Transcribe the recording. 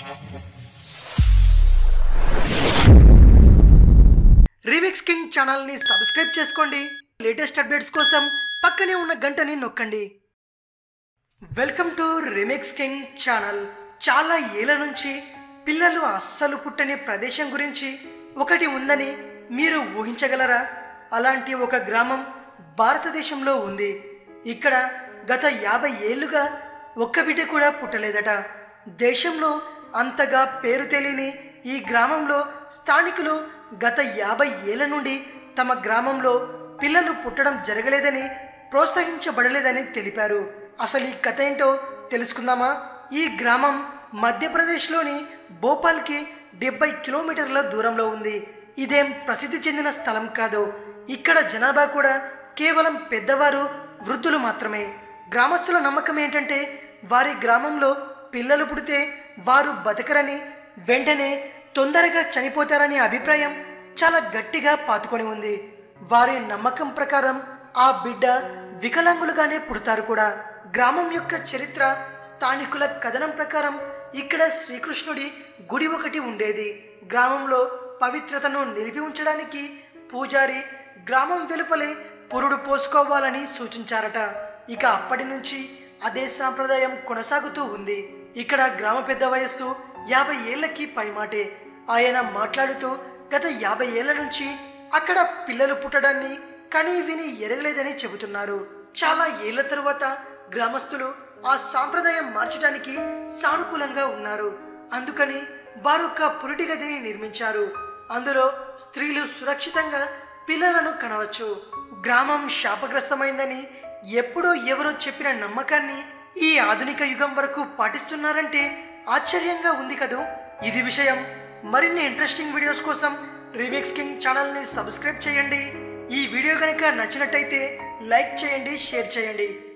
remix king ఛానల్ని subscribe చేసుకోండి latest updates కోసం పక్కనే ఉన్న గంటని నొక్కండి welcome to remix king channel చాలా ఏళ్ల నుంచి పిల్లలు అస్సలు పుట్టని ప్రదేశం గురించి ఒకటి ఉందని మీరు ఊహించగలరా అలాంటి ఒక గ్రామం భారతదేశంలో ఉంది ఇక్కడ గత యాభై ఏళ్లుగా ఒక్క బిడ్డ కూడా పుట్టలేదట దేశంలో అంతగా పేరు తెలియని ఈ గ్రామంలో స్థానికులు గత యాభై ఏళ్ల నుండి తమ గ్రామంలో పిల్లలు పుట్టడం జరగలేదని ప్రోత్సహించబడలేదని తెలిపారు అసలు ఈ కథ ఏంటో తెలుసుకుందామా ఈ గ్రామం మధ్యప్రదేశ్లోని భోపాల్కి డెబ్బై కిలోమీటర్ల దూరంలో ఉంది ఇదేం ప్రసిద్ధి చెందిన స్థలం కాదు ఇక్కడ జనాభా కూడా కేవలం పెద్దవారు వృద్ధులు మాత్రమే గ్రామస్తుల నమ్మకం ఏంటంటే వారి గ్రామంలో పిల్లలు పుడితే వారు బతకరని వెంటనే తొందరగా చనిపోతారనే అభిప్రాయం చాలా గట్టిగా పాతుకొని ఉంది వారి నమ్మకం ప్రకారం ఆ బిడ్డ వికలాంగులుగానే పుడతారు కూడా గ్రామం యొక్క చరిత్ర స్థానికుల కథనం ప్రకారం ఇక్కడ శ్రీకృష్ణుడి గుడి ఒకటి ఉండేది గ్రామంలో పవిత్రతను నిలిపి ఉంచడానికి పూజారి గ్రామం వెలుపలే పురుడు పోసుకోవాలని సూచించారట ఇక అప్పటి నుంచి అదే సాంప్రదాయం కొనసాగుతూ ఉంది ఇక్కడ గ్రామ పెద్ద వయస్సు యాభై ఏళ్లకి పైమాటే ఆయన మాట్లాడుతూ గత యాభై ఏళ్ల నుంచి అక్కడ పిల్లలు పుట్టడాన్ని కనీ విని ఎరగలేదని చెబుతున్నారు చాలా ఏళ్ల తరువాత గ్రామస్తులు ఆ సాంప్రదాయం మార్చడానికి సానుకూలంగా ఉన్నారు అందుకని వారు ఒక పురిటి గదిని నిర్మించారు అందులో స్త్రీలు సురక్షితంగా పిల్లలను కనవచ్చు గ్రామం శాపగ్రస్తమైందని ఎప్పుడో ఎవరో చెప్పిన నమ్మకాన్ని ఈ ఆధునిక యుగం వరకు పాటిస్తున్నారంటే ఆశ్చర్యంగా ఉంది కదూ ఇది విషయం మరిన్ని ఇంట్రెస్టింగ్ వీడియోస్ కోసం రీమిక్స్ కింగ్ ఛానల్ని సబ్స్క్రైబ్ చేయండి ఈ వీడియో కనుక నచ్చినట్టయితే లైక్ చేయండి షేర్ చేయండి